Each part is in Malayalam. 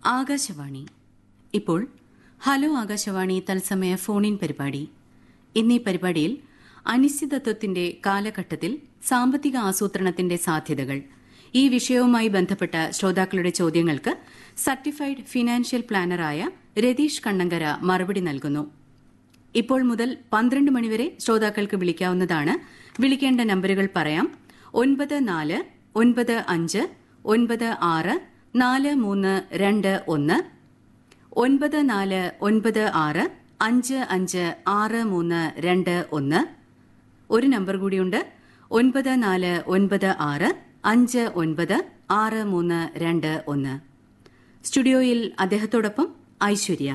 ആകാശവാണി ഇപ്പോൾ ഹലോ ആകാശവാണി തത്സമയ ഫോണിൻ പരിപാടി ഇന്നീ പരിപാടിയിൽ അനിശ്ചിതത്വത്തിന്റെ കാലഘട്ടത്തിൽ സാമ്പത്തിക ആസൂത്രണത്തിന്റെ സാധ്യതകൾ ഈ വിഷയവുമായി ബന്ധപ്പെട്ട ശ്രോതാക്കളുടെ ചോദ്യങ്ങൾക്ക് സർട്ടിഫൈഡ് ഫിനാൻഷ്യൽ പ്ലാനറായ രതീഷ് കണ്ണങ്കര മറുപടി നൽകുന്നു ഇപ്പോൾ മുതൽ പന്ത്രണ്ട് മണിവരെ ശ്രോതാക്കൾക്ക് വിളിക്കാവുന്നതാണ് വിളിക്കേണ്ട നമ്പറുകൾ പറയാം ഒൻപത് നാല് ഒൻപത് അഞ്ച് ഒൻപത് ആറ് നാല് മൂന്ന് രണ്ട് ഒന്ന് ഒൻപത് നാല് ഒൻപത് ആറ് അഞ്ച് അഞ്ച് ആറ് മൂന്ന് രണ്ട് ഒന്ന് ഒരു നമ്പർ കൂടിയുണ്ട് ഒൻപത് നാല് ഒൻപത് ആറ് അഞ്ച് ഒൻപത് ആറ് മൂന്ന് രണ്ട് ഒന്ന് സ്റ്റുഡിയോയിൽ അദ്ദേഹത്തോടൊപ്പം ഐശ്വര്യ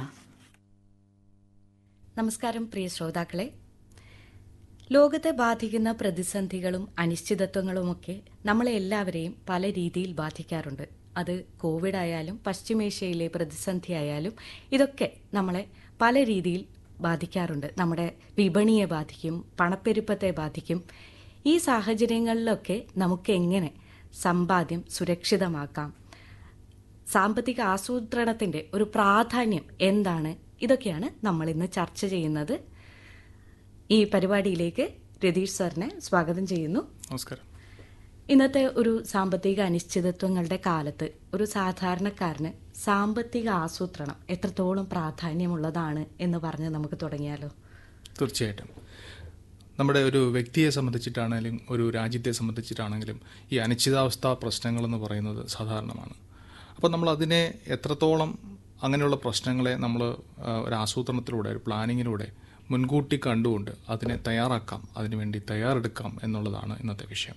നമസ്കാരം പ്രിയ ശ്രോതാക്കളെ ലോകത്തെ ബാധിക്കുന്ന പ്രതിസന്ധികളും അനിശ്ചിതത്വങ്ങളുമൊക്കെ നമ്മളെ എല്ലാവരെയും പല രീതിയിൽ ബാധിക്കാറുണ്ട് അത് കോവിഡ് ആയാലും പശ്ചിമേഷ്യയിലെ പ്രതിസന്ധി ആയാലും ഇതൊക്കെ നമ്മളെ പല രീതിയിൽ ബാധിക്കാറുണ്ട് നമ്മുടെ വിപണിയെ ബാധിക്കും പണപ്പെരുപ്പത്തെ ബാധിക്കും ഈ സാഹചര്യങ്ങളിലൊക്കെ നമുക്ക് എങ്ങനെ സമ്പാദ്യം സുരക്ഷിതമാക്കാം സാമ്പത്തിക ആസൂത്രണത്തിന്റെ ഒരു പ്രാധാന്യം എന്താണ് ഇതൊക്കെയാണ് നമ്മൾ ഇന്ന് ചർച്ച ചെയ്യുന്നത് ഈ പരിപാടിയിലേക്ക് രതീഷ് സാറിനെ സ്വാഗതം ചെയ്യുന്നു നമസ്കാരം ഇന്നത്തെ ഒരു സാമ്പത്തിക അനിശ്ചിതത്വങ്ങളുടെ കാലത്ത് ഒരു സാധാരണക്കാരന് സാമ്പത്തിക ആസൂത്രണം എത്രത്തോളം പ്രാധാന്യമുള്ളതാണ് എന്ന് പറഞ്ഞ് നമുക്ക് തുടങ്ങിയാലോ തീർച്ചയായിട്ടും നമ്മുടെ ഒരു വ്യക്തിയെ സംബന്ധിച്ചിട്ടാണെങ്കിലും ഒരു രാജ്യത്തെ സംബന്ധിച്ചിട്ടാണെങ്കിലും ഈ അനിശ്ചിതാവസ്ഥ പ്രശ്നങ്ങളെന്ന് പറയുന്നത് സാധാരണമാണ് അപ്പോൾ നമ്മൾ അതിനെ എത്രത്തോളം അങ്ങനെയുള്ള പ്രശ്നങ്ങളെ നമ്മൾ ആ, ഒരു ആസൂത്രണത്തിലൂടെ ഒരു പ്ലാനിങ്ങിലൂടെ മുൻകൂട്ടി കണ്ടുകൊണ്ട് അതിനെ തയ്യാറാക്കാം അതിനുവേണ്ടി തയ്യാറെടുക്കാം എന്നുള്ളതാണ് ഇന്നത്തെ വിഷയം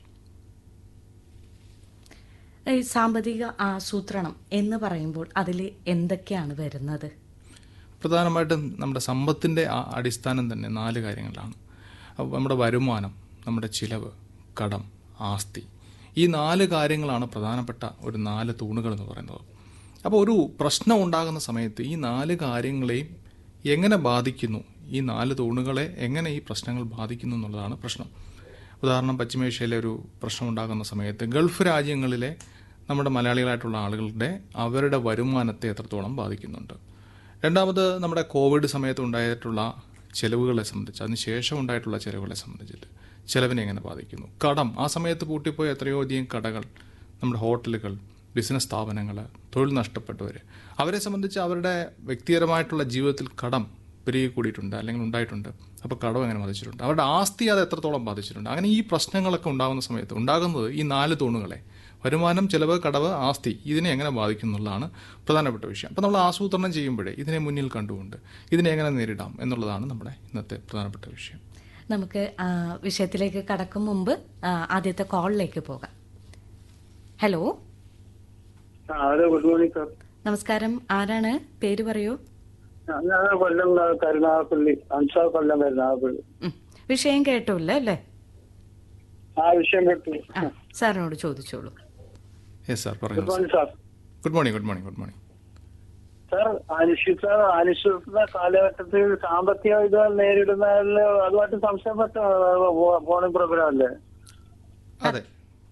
ഈ സാമ്പത്തിക ആസൂത്രണം എന്ന് പറയുമ്പോൾ അതിൽ എന്തൊക്കെയാണ് വരുന്നത് പ്രധാനമായിട്ടും നമ്മുടെ സമ്പത്തിൻ്റെ ആ അടിസ്ഥാനം തന്നെ നാല് കാര്യങ്ങളിലാണ് അപ്പോൾ നമ്മുടെ വരുമാനം നമ്മുടെ ചിലവ് കടം ആസ്തി ഈ നാല് കാര്യങ്ങളാണ് പ്രധാനപ്പെട്ട ഒരു നാല് തൂണുകൾ എന്ന് പറയുന്നത് അപ്പോൾ ഒരു പ്രശ്നം ഉണ്ടാകുന്ന സമയത്ത് ഈ നാല് കാര്യങ്ങളെയും എങ്ങനെ ബാധിക്കുന്നു ഈ നാല് തൂണുകളെ എങ്ങനെ ഈ പ്രശ്നങ്ങൾ ബാധിക്കുന്നു എന്നുള്ളതാണ് പ്രശ്നം ഉദാഹരണം പശ്ചിമേഷ്യയിലെ ഒരു പ്രശ്നം ഉണ്ടാകുന്ന സമയത്ത് ഗൾഫ് രാജ്യങ്ങളിലെ നമ്മുടെ മലയാളികളായിട്ടുള്ള ആളുകളുടെ അവരുടെ വരുമാനത്തെ എത്രത്തോളം ബാധിക്കുന്നുണ്ട് രണ്ടാമത് നമ്മുടെ കോവിഡ് സമയത്ത് ഉണ്ടായിട്ടുള്ള ചെലവുകളെ സംബന്ധിച്ച് അതിനുശേഷം ഉണ്ടായിട്ടുള്ള ചെലവുകളെ സംബന്ധിച്ചിട്ട് ചെലവിനെ എങ്ങനെ ബാധിക്കുന്നു കടം ആ സമയത്ത് പൂട്ടിപ്പോയ എത്രയോ അധികം കടകൾ നമ്മുടെ ഹോട്ടലുകൾ ബിസിനസ് സ്ഥാപനങ്ങൾ തൊഴിൽ നഷ്ടപ്പെട്ടവർ അവരെ സംബന്ധിച്ച് അവരുടെ വ്യക്തിപരമായിട്ടുള്ള ജീവിതത്തിൽ കടം പെരുകി കൂടിയിട്ടുണ്ട് അല്ലെങ്കിൽ ഉണ്ടായിട്ടുണ്ട് അപ്പോൾ കടം എങ്ങനെ ബാധിച്ചിട്ടുണ്ട് അവരുടെ ആസ്തി അത് എത്രത്തോളം ബാധിച്ചിട്ടുണ്ട് അങ്ങനെ ഈ പ്രശ്നങ്ങളൊക്കെ ഉണ്ടാകുന്ന സമയത്ത് ഉണ്ടാകുന്നത് ഈ നാല് തൂണുകളെ വരുമാനം ചെലവ് കടവ് ആസ്തി ഇതിനെ എങ്ങനെ ബാധിക്കും എന്നുള്ളതാണ് പ്രധാനപ്പെട്ട വിഷയം അപ്പോൾ നമ്മൾ ആസൂത്രണം ചെയ്യുമ്പോഴേ ഇതിനെ മുന്നിൽ കണ്ടുകൊണ്ട് ഇതിനെ എങ്ങനെ നേരിടാം എന്നുള്ളതാണ് നമ്മുടെ ഇന്നത്തെ പ്രധാനപ്പെട്ട വിഷയം നമുക്ക് ആ, വിഷയത്തിലേക്ക് കടക്കും മുമ്പ് ആ, ആദ്യത്തെ കോളിലേക്ക് പോകാം ഹലോ ആ, ഹലോ ഗുഡ് മോർണിംഗ് സാർ നമസ്കാരം ആരാണ് പേര് പറയൂ ഞാൻ കൊല്ലം കരുനാഗപ്പള്ളി അൻസാർ കൊല്ലം കരുനാഗപ്പള്ളി ഉം. വിഷയം കേട്ടില്ല അല്ലേ ആ വിഷയം കേട്ടു ആ സാറിനോട് ചോദിച്ചോളൂ യെസ് സാർ ഗുഡ് പറഞ്ഞു morning sir good morning good morning good morning sir അനിശ്ചിത അനിശ്ചിത കാലഘട്ടത്തിൽ സാമ്പത്തിക ഇത് നേരിടുന്നതിൽ അതുമായിട്ട് സംശയപ്പെട്ട ഫോണിംഗ് പ്രോഗ്രാം അല്ലേ അതെ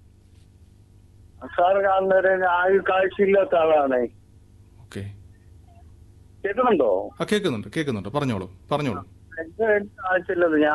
സാർ കാണുന്നവരെ ആയുൾ കാഴ്ചയില്ലാത്ത ആളാണേ ഓക്കെ കേൾക്കുന്നുണ്ടോ ആ കേൾക്കുന്നുണ്ട് കേൾക്കുന്നുണ്ട് പറഞ്ഞോളൂ പറഞ്ഞോളൂ എനിക്ക് കാഴ്ചയില്ലത് ഞാൻ